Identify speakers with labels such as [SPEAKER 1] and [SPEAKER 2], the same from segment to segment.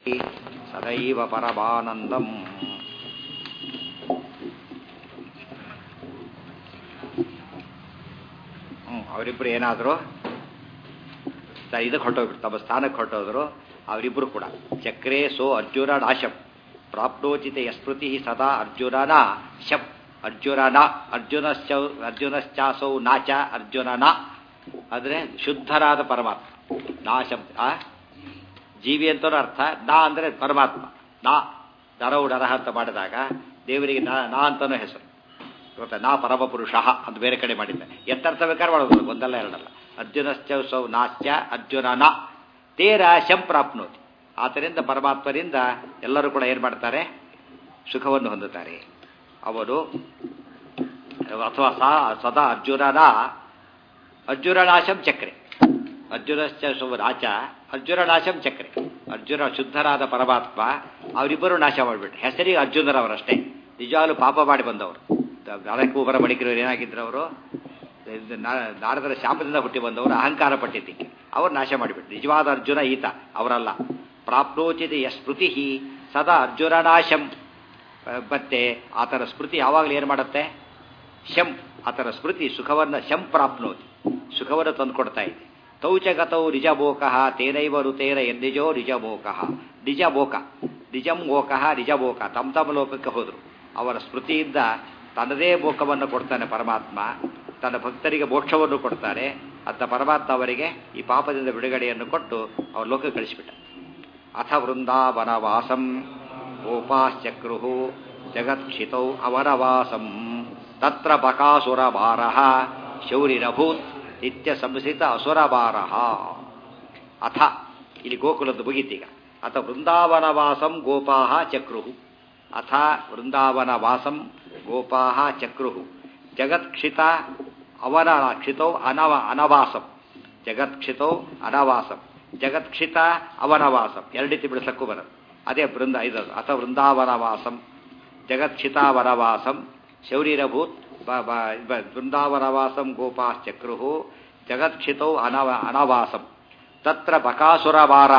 [SPEAKER 1] ಸದೈವ ಪರಮಾನಂದಂ ಹ್ಞೂ ಅವರಿಬ್ಬರು ಏನಾದರೂ ಇದಕ್ಕೆ ಹೊರಟೋಗ್ಬಿಟ್ಟು ತಮ್ಮ ಸ್ಥಾನಕ್ಕೆ ಹೊರಟೋದ್ರು ಅವರಿಬ್ಬರು ಕೂಡ ಚಕ್ರೇ ಸೋ ಅರ್ಜುನ ನಾಶಂ ಪ್ರಾಪ್ನೋಚಿತ ಯಸ್ಮೃತಿ ಸದಾ ಅರ್ಜುನನ ಶಂ ಅರ್ಜುನನ ಅರ್ಜುನಶ್ಚ ಅರ್ಜುನಶ್ಚಾಸೌ ನಾಚ ಅರ್ಜುನನ ಅಂದರೆ ಶುದ್ಧರಾದ ಪರಮಾತ್ಮ ನಾ ಶಬ್ದ ಆ? ಜೀವಿ ಅಂತಲೂ ಅರ್ಥ ನಾ ಅಂದರೆ ಪರಮಾತ್ಮ ನಾ ನರವು ನರಹ ಅಂತ ಮಾಡಿದಾಗ ದೇವರಿಗೆ ನಾ ನಾ ಅಂತನೂ ಹೆಸರು ಗೊತ್ತಾ ನಾ ಪರಮಪುರುಷ ಅಂತ ಬೇರೆ ಕಡೆ ಮಾಡಿದ್ದೆ ಎತ್ತರ್ಥ ಬೇಕಾದ್ರೆ ಮಾಡೋದು ಒಂದಲ್ಲ ಎರಡಲ್ಲ ಅರ್ಜುನಶ್ಚೌ ನಾಶ್ಚ ಅರ್ಜುನನ ತೇರ ಶಂ ಪ್ರಾಪ್ನೋತಿ ಆದ್ದರಿಂದ ಪರಮಾತ್ಮರಿಂದ ಎಲ್ಲರೂ ಕೂಡ ಏನು ಮಾಡ್ತಾರೆ ಸುಖವನ್ನು ಹೊಂದುತ್ತಾರೆ ಅವರು ಅಥವಾ ಸಾ ಸದಾ ಅರ್ಜುನನ ಅರ್ಜುನನಾಶಂ ಚಕ್ರೆ ಅರ್ಜುನಶ್ಚ ನಾಚ ಅರ್ಜುನನಾಶಂ ಚಕ್ರೆ ಅರ್ಜುನ ಶುದ್ಧರಾದ ಪರಮಾತ್ಮ ಅವರಿಬ್ಬರು ನಾಶ ಮಾಡಿಬಿಟ್ರು ಹೆಸರಿಗೆ ಅರ್ಜುನರವರಷ್ಟೇ ನಿಜವಾಗ್ಲೂ ಪಾಪ ಮಾಡಿ ಬಂದವರು ನಾಲ್ಕು ಬರ ಬಡಿಕರು ಏನಾಗಿದ್ರು ಅವರು ನಾರದರ ಶಾಪದಿಂದ ಹುಟ್ಟಿ ಬಂದವರು ಅಹಂಕಾರ ಪಟ್ಟಿದ್ದಕ್ಕೆ ಅವರು ನಾಶ ಮಾಡಿಬಿಟ್ರು ನಿಜವಾದ ಅರ್ಜುನ ಈತ ಅವರಲ್ಲ ಪ್ರಾಪ್ನೋಚಿತ ಸ್ಮೃತಿ ಸದಾ ಅರ್ಜುನನಾಶಂ ಮತ್ತೆ ಆತನ ಸ್ಮೃತಿ ಯಾವಾಗಲೂ ಏನು ಮಾಡುತ್ತೆ ಶಂ ಆತನ ಸ್ಮೃತಿ ಸುಖವನ್ನು ಶಂ ಪ್ರಾಪ್ನೋತಿ ಸುಖವನ್ನು ತಂದುಕೊಡ್ತಾ ಇದೆ ತೌಚಗತೌ ನಿಜಬೋಕಃ ತೇನೈವ ಋತೇನ ಎನ್ನಿಜೋ ನಿಜಬೋಕಃ ನಿಜಬೋಕ ನಿಜಂ ಓಕಃ ನಿಜಬೋಕ ತಮ್ಮ ತಮ್ಮ ಲೋಕಕ್ಕೆ ಹೋದರು ಅವರ ಸ್ಮೃತಿಯಿಂದ ತನ್ನದೇ ಮೋಕವನ್ನು ಕೊಡ್ತಾನೆ ಪರಮಾತ್ಮ ತನ್ನ ಭಕ್ತರಿಗೆ ಮೋಕ್ಷವನ್ನು ಕೊಡ್ತಾರೆ ಅಂತ ಪರಮಾತ್ಮ ಅವರಿಗೆ ಈ ಪಾಪದಿಂದ ಬಿಡುಗಡೆಯನ್ನು ಕೊಟ್ಟು ಅವ್ರ ಲೋಕಕ್ಕೆ ಕಳಿಸಿಬಿಟ್ಟ ಅಥ ವೃಂದಾವನ ವಾಸಂ ಗೋಪಾಶ್ಚಕ್ರು ಜಗತ್ಕ್ಷಿತೌ ಅವರವಾಸಂ ತತ್ರ ಬಕಾಸುರ ಭಾರ ಶೌರಿರಭೂತ್ ನಿತ್ಯ ಸಂಸಿತ ಅಸುರ ಭಾರ ಅಥ ಇಲ್ಲಿ ಗೋಕುಲದ್ದು ಮುಗೀತೀಗ ಅಥ ವೃಂದಾವನ ವಾಸಂ ಗೋಪಾಹ ಚಕ್ರು ಅಥ ವೃಂದಾವನ ವಾಸಂ ಗೋಪಾಹ ಚಕ್ರು ಜಗತ್ಕ್ಷಿತ ಅವನ ಕ್ಷಿತೌ ಅನವ ಅನವಾಸಂ ಜಗತ್ಕ್ಷಿತೌ ಅನವಾಸಂ ಜಗತ್ಕ್ಷಿತ ಅವನವಾಸಂ ಎರಡಿತಿ ಬಿಡಿಸಕ್ಕೂ ಬರೋದು ಅದೇ ಬೃಂದ ಇದು ಅಥ ವೃಂದಾವನ ವಾಸಂ ಜಗತ್ಕ್ಷಿತಾವನವಾಸಂ ಶೌರಿರಭೂತ್ ವೃಂದಾವನವಾಸಂ ಗೋಪಾಶ್ಚಕ್ರು ಜಗತ್ಕ್ಷಿತೌ ಅನವ ಅನವಾಸಂ ತತ್ರ ಬಕಾಸುರವಾರ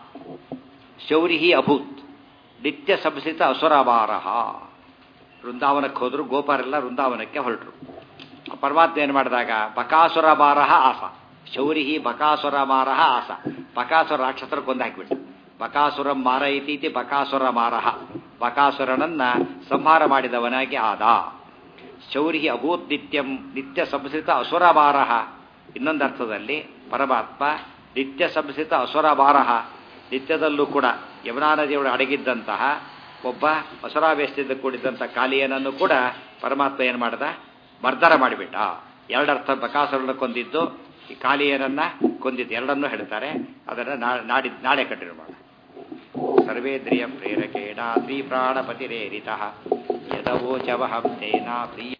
[SPEAKER 1] ಶೌರಿ ಅಭೂತ್ ನಿತ್ಯ ಸಂಸಿತ ಅಸುರವಾರ ವೃಂದಾವನಕ್ಕೆ ಹೋದ್ರು ಗೋಪಾರೆಲ್ಲ ವೃಂದಾವನಕ್ಕೆ ಹೊರಟರು ಪರಮಾತ್ಮ ಏನು ಮಾಡಿದಾಗ ಬಕಾಸುರ ಮಾರಹ ಆಸ ಶೌರಿ ಬಕಾಸುರ ಮಾರಹ ಆಸ ಬಕಾಸುರ ರಾಕ್ಷಸರ ಕೊಂದು ಹಾಕಿಬಿಟ್ಟು ಬಕಾಸುರಂ ಮಾರ ಇತೀತಿ ಬಕಾಸುರ ಮಾರಹ ಬಕಾಸುರನನ್ನ ಸಂಹಾರ ಮಾಡಿದವನಾಗಿ ಆದ ಶೌರಿ ಅಭೂತ್ ನಿತ್ಯಂ ನಿತ್ಯ ಸಂಸಿತ ಅಸುರ ಮಾರಹ ಇನ್ನೊಂದು ಅರ್ಥದಲ್ಲಿ ಪರಮಾತ್ಮ ನಿತ್ಯ ಸಂಸಿತ ಅಸುರ ಮಾರಹ ನಿತ್ಯದಲ್ಲೂ ಕೂಡ ಯಮುನಾ ನದಿಯೊಳಗೆ ಅಡಗಿದ್ದಂತಹ ಒಬ್ಬ ಅಸುರಾವೇಶದಿಂದ ಕೂಡಿದ್ದಂಥ ಕಾಲಿಯನನ್ನು ಕೂಡ ಪರಮಾತ್ಮ ಏನು ಮಾಡ್ದ ಮರ್ದರ ಮಾಡಿಬಿಟ್ಟ ಎರಡರ್ಥ ಬಕಾಸುರನ ಕೊಂದಿದ್ದು ಈ ಕಾಲಿಯನನ್ನ ಕೊಂದಿದ್ದು ಎರಡನ್ನೂ ಹೇಳ್ತಾರೆ ಅದನ್ನು ನಾಡಿ ನಾಳೆ ಕಂಟಿನ್ಯೂ ಮಾಡೋಣ ಸರ್ವೇಂದ್ರಿಯ ಪ್ರೇರಕೇಣ ಶ್ರೀ ಪ್ರಾಣಪತಿರೇರಿತ ಯದವೋಚವಹಂ ತೇನ ಪ್ರಿಯ